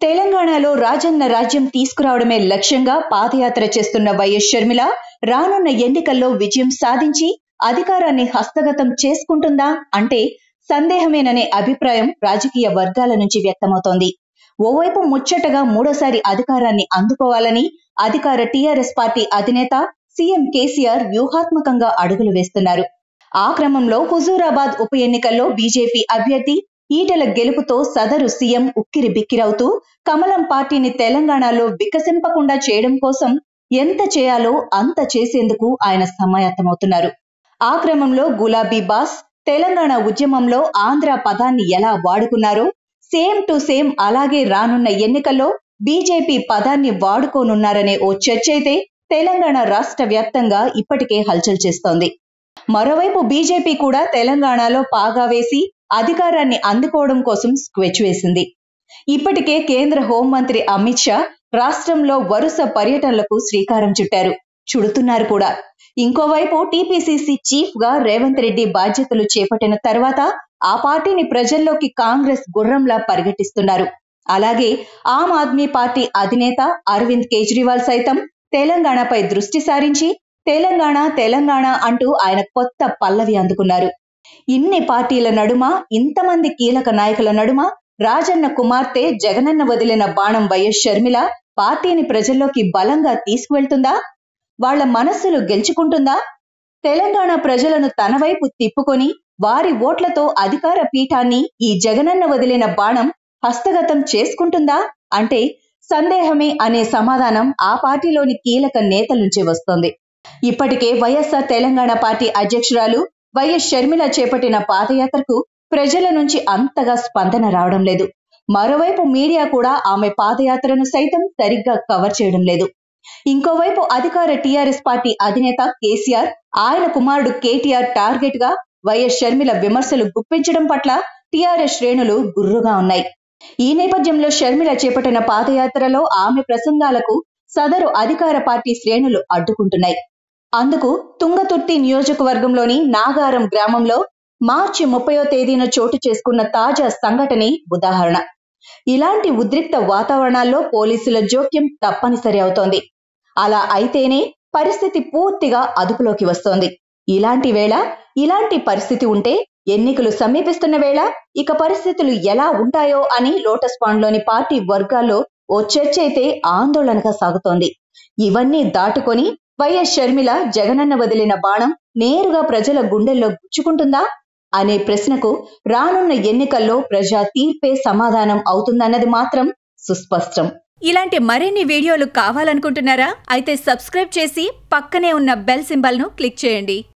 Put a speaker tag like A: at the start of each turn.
A: తెలంగాణలో రాజన్న రాజ్యం తీసుకురావడమే లక్ష్యంగా పాదయాత్ర చేస్తున్న వైఎస్ షర్మిల రానున్న ఎన్నికల్లో విజయం సాధించి అధికారాన్ని హస్తగతం చేసుకుంటుందా అంటే సందేహమేననే అభిప్రాయం రాజకీయ వర్గాల నుంచి వ్యక్తమవుతోంది ఓవైపు ముచ్చటగా మూడోసారి అధికారాన్ని అందుకోవాలని అధికార టీఆర్ఎస్ పార్టీ అధినేత సీఎం కేసీఆర్ వ్యూహాత్మకంగా అడుగులు వేస్తున్నారు ఆ క్రమంలో హుజూరాబాద్ ఉప ఎన్నికల్లో బీజేపీ అభ్యర్థి ఈటెల గెలుపుతో సదరు సీఎం ఉక్కిరి బిక్కిరవుతూ కమలం పార్టీని తెలంగాణలో వికసింపకుండా చేయడం కోసం ఎంత చేయాలో అంత చేసేందుకు ఆయన సమాయత్తమవుతున్నారు ఆ క్రమంలో గులాబీ బాస్ తెలంగాణ ఉద్యమంలో ఆంధ్ర పదాన్ని ఎలా వాడుకున్నారో సేమ్ టు సేమ్ అలాగే రానున్న ఎన్నికల్లో బీజేపీ పదాన్ని వాడుకోనున్నారనే ఓ చర్చ అయితే తెలంగాణ రాష్ట్ర వ్యాప్తంగా ఇప్పటికే హల్చల్ చేస్తోంది మరోవైపు బీజేపీ కూడా తెలంగాణలో పాగా వేసి అధికారాన్ని అందుకోవడం కోసం స్క్వెచ్ వేసింది ఇప్పటికే కేంద్ర హోంమంత్రి అమిత్ షా రాష్ట్రంలో వరుస పర్యటనలకు శ్రీకారం చుట్టారు చుడుతున్నారు కూడా ఇంకోవైపు టీపీసీసీ చీఫ్ గా రేవంత్ రెడ్డి బాధ్యతలు చేపట్టిన తర్వాత ఆ పార్టీని ప్రజల్లోకి కాంగ్రెస్ గుర్రంలా పరిగెట్టిస్తున్నారు అలాగే ఆమ్ ఆద్మీ పార్టీ అధినేత అరవింద్ కేజ్రీవాల్ సైతం తెలంగాణపై దృష్టి సారించి తెలంగాణ తెలంగాణ అంటూ ఆయన కొత్త పల్లవి అందుకున్నారు ఇన్ని పార్టీల నడుమ ఇంతమంది కీలక నాయకుల నడుమ రాజన్న కుమార్తె జగనన్న వదిలిన బాణం వైఎస్ షర్మిల పార్టీని ప్రజల్లోకి బలంగా తీసుకువెళ్తుందా వాళ్ల మనస్సులు గెలుచుకుంటుందా తెలంగాణ ప్రజలను తన వైపు తిప్పుకొని వారి ఓట్లతో అధికార పీఠాన్ని ఈ జగనన్న వదిలిన బాణం హస్తగతం చేసుకుంటుందా అంటే సందేహమే అనే సమాధానం ఆ పార్టీలోని కీలక నేతల నుంచి వస్తోంది ఇప్పటికే వైఎస్ఆర్ తెలంగాణ పార్టీ అధ్యక్షురాలు వైఎస్ షర్మిల చేపట్టిన పాదయాత్రకు ప్రజల నుంచి అంతగా స్పందన రావడం లేదు మరోవైపు మీడియా కూడా ఆమె పాదయాత్రను సైతం సరిగ్గా కవర్ చేయడం లేదు ఇంకోవైపు అధికార టీఆర్ఎస్ పార్టీ అధినేత కేసీఆర్ ఆయన కుమారుడు కేటీఆర్ టార్గెట్ గా వైఎస్ షర్మిల విమర్శలు గుప్పించడం పట్ల టీఆర్ఎస్ శ్రేణులు గుర్రుగా ఉన్నాయి ఈ నేపథ్యంలో షర్మిల చేపట్టిన పాదయాత్రలో ఆమె ప్రసంగాలకు సదరు అధికార పార్టీ శ్రేణులు అడ్డుకుంటున్నాయి అందుకు తుంగతుర్తి నియోజకవర్గంలోని నాగారం గ్రామంలో మార్చి ముప్పయో తేదీన చోటు చేసుకున్న తాజా సంఘటనే ఉదాహరణ ఇలాంటి ఉద్రిక్త వాతావరణాల్లో పోలీసుల జోక్యం తప్పనిసరి అవుతోంది అలా అయితేనే పరిస్థితి పూర్తిగా అదుపులోకి వస్తోంది ఇలాంటి వేళ ఇలాంటి పరిస్థితి ఉంటే ఎన్నికలు సమీపిస్తున్న వేళ ఇక పరిస్థితులు ఎలా ఉంటాయో అని లోటస్ పాండ్లోని పార్టీ వర్గాల్లో ఓ చర్చ అయితే ఆందోళనగా సాగుతోంది ఇవన్నీ దాటుకొని వైఎస్ షర్మిల జగనన్న వదిలిన బాణం నేరుగా ప్రజల గుండెల్లో గుచ్చుకుంటుందా అనే ప్రశ్నకు రానున్న ఎన్నికల్లో ప్రజా తీర్పే సమాధానం అవుతుందన్నది మాత్రం సుస్పష్టం
B: ఇలాంటి మరిన్ని వీడియోలు కావాలనుకుంటున్నారా అయితే సబ్స్క్రైబ్ చేసి పక్కనే ఉన్న బెల్ సింబల్ను క్లిక్ చేయండి